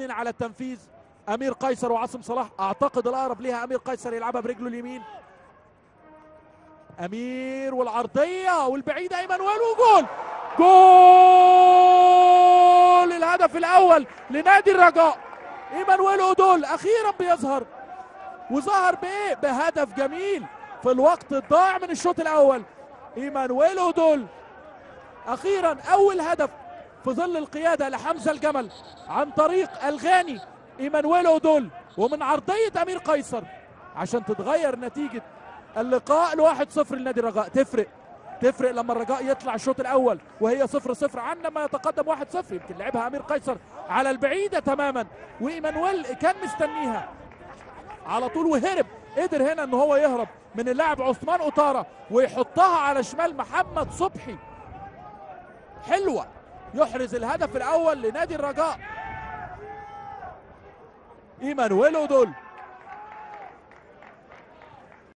الاثنين على التنفيذ امير قيصر وعاصم صلاح اعتقد الاقرب ليها امير قيصر يلعبها برجله اليمين امير والعرضيه والبعيده ايمن ويل وجول جول الهدف الاول لنادي الرجاء ايمانويل اودول اخيرا بيظهر وظهر بايه بهدف جميل في الوقت الضائع من الشوط الاول ايمانويل اودول اخيرا اول هدف في ظل القياده لحمزه الجمل عن طريق الغاني ايمانويل اودول ومن عرضيه امير قيصر عشان تتغير نتيجه اللقاء لواحد صفر لنادي الرجاء تفرق تفرق لما الرجاء يطلع الشوط الاول وهي صفر صفر عن لما يتقدم واحد صفر يمكن لعبها امير قيصر على البعيده تماما وايمانويل كان مستنيها على طول وهرب قدر هنا ان هو يهرب من اللاعب عثمان اوتارا ويحطها على شمال محمد صبحي حلوه يحرز الهدف الاول لنادي الرجاء ايمانويل اودول